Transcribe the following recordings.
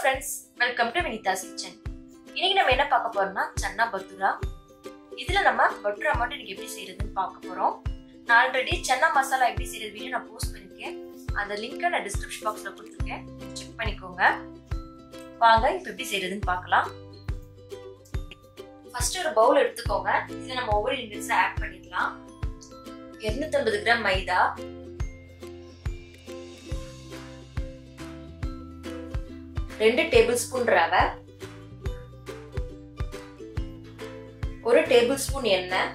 friends welcome to Vinitha's kitchen இன்னைக்கு நம்ம என்ன பார்க்க போறோம்னா சன்னா பத்துரா இதுல நம்ம பட்டுரா மட்டும் இன்னைக்கு எப்படி செய்யறதுன்னு பார்க்க போறோம் நான் ஆல்ரெடி சன்னா மசாலா எப்படி செய்யறது வீடியோ நான் போஸ்ட் பண்ணிருக்கேன் அந்த லிங்கை நான் டிஸ்கிரிப்ஷன் பாக்ஸ்ல கொடுத்துருக்கேன் செக் பண்ணிக்கோங்க வாங்க இப்போ எப்படி செய்யறதுன்னு பார்க்கலாம் ஃபர்ஸ்ட் ஒரு பவுல் எடுத்துக்கோங்க இதுல நம்ம ஒவ்வொரு இன்கிரீடியன்ஸ் ஆட் பண்ணிக்கலாம் 250 கிராம் மைதா ரெண்டு டேபிள் ஸ்பூன் ரவை ஒரு டேபிள் ஸ்பூன் எண்ணெய்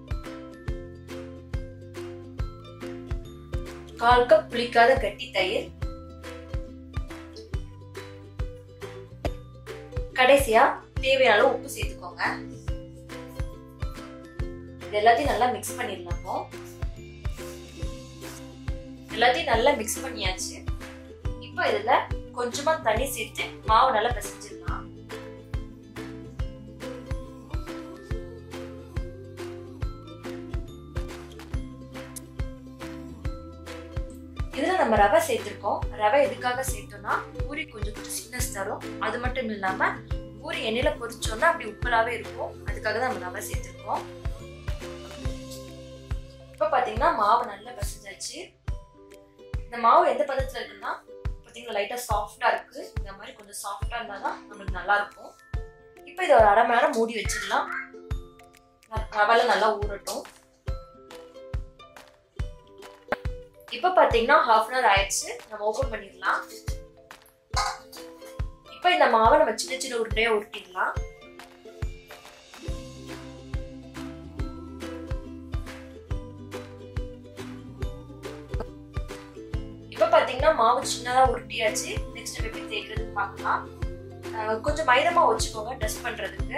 கால் கப் புளிக்காத கட்டி தயிர் கடைசியா தேவையான அளவு உப்பு சேர்த்துக்கோங்க இது எல்லாத்தையும் நல்லா மிக்ஸ் பண்ணிடலாம் எல்லாத்தையும் நல்லா மிக்ஸ் பண்ணியாச்சு இப்போ இதுல கொஞ்சமா தண்ணி சேர்த்து மாவு நல்லா பிசைஞ்சிடலாம் இதுல நம்ம ரவை சேர்த்திருக்கோம் ரவை எதுக்காக சேர்த்தோம்னா பூரி கொஞ்சம் திக்னஸ் தரும் அது மட்டும் இல்லாம பூரி எண்ணெயில பொரிச்சோம்னா அப்படி உப்பலாவே இருக்கும் அதுக்காக தான் நம்ம ரவை சேர்த்திருக்கோம் இப்ப பாத்தீங்கன்னா மாவு நல்லா பிசைஞ்சாச்சு இந்த மாவு எந்த பதத்துல இருக்குன்னா பார்த்தீங்களா லைட்டாக சாஃப்டாக இருக்குது இந்த மாதிரி கொஞ்சம் சாஃப்டாக இருந்தால் தான் நம்மளுக்கு நல்லா இருக்கும் இப்போ இதை ஒரு அரை மணி நேரம் மூடி வச்சிடலாம் ரவலை நல்லா ஊறட்டும் இப்போ பார்த்தீங்கன்னா ஹாஃப் அன் ஹவர் ஆயிடுச்சு நம்ம ஓப்பன் பண்ணிடலாம் இப்போ இந்த மாவை நம்ம சின்ன சின்ன உருண்டையாக உருட்டிடலாம் இப்போ பார்த்தீங்கன்னா மாவு சின்னதாக உருட்டியாச்சு நெக்ஸ்ட் எப்படி தேய்க்கிறதுன்னு பார்க்கலாம் கொஞ்சம் மைதமா வச்சுக்கோங்க டெஸ்ட் பண்ணுறதுக்கு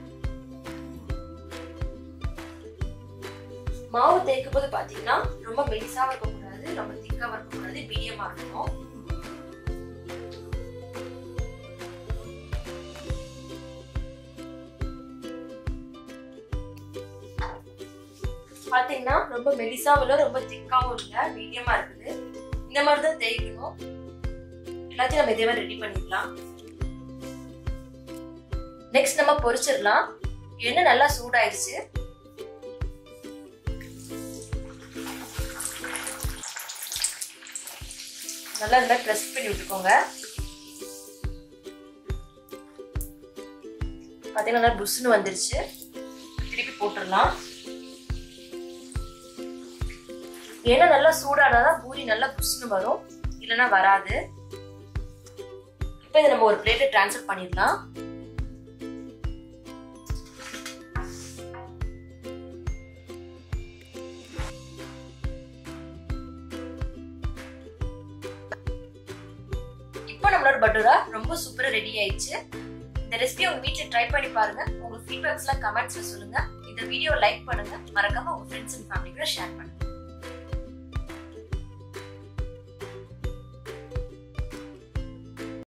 மாவு தேய்க்கும் போது பார்த்தீங்கன்னா ரொம்ப மெலிசாவும் இருக்கக்கூடாது ரொம்ப திக்காவும் இருக்கக்கூடாது மீடியமாக இருக்கணும் பார்த்தீங்கன்னா ரொம்ப மெலிசாவும் இல்லை ரொம்ப திக்காவும் இல்லை மீடியமாக இருக்குது இந்த மாதிரி தான் தேய்க்கணும் எல்லாத்தையும் நம்ம இதே மாதிரி ரெடி பண்ணிடலாம் நெக்ஸ்ட் நம்ம பொரிச்சிடலாம் எண்ணெய் நல்லா சூடாயிருச்சு நல்லா இந்த மாதிரி ப்ரெஸ் பண்ணி விட்டுக்கோங்க பார்த்தீங்கன்னா நல்லா புஷ்னு வந்துருச்சு திருப்பி போட்டுடலாம் ஏன்னா நல்லா சூடானாதான் பூரி நல்லா புஷ்னு வரும் இல்லைன்னா வராது இப்போ இதை நம்ம ஒரு பிளேட்டை டிரான்ஸ்ஃபர் பண்ணிடலாம் இப்போ நம்மளோட பட்டூரா ரொம்ப சூப்பரா ரெடி ஆயிடுச்சு இந்த ரெசிபி உங்க வீட்டுல ட்ரை பண்ணி பாருங்க உங்க ஃபீட்பேக்ஸ்லாம் கமெண்ட்ஸ்ல சொல்லுங்க இந்த வீடியோ லைக் பண்ணுங்க மறக்காம உங்க ஃப்ரெண்ட்ஸ் அண்ட் ஃபேமிலி கூட ஷேர் பண்ணுங்க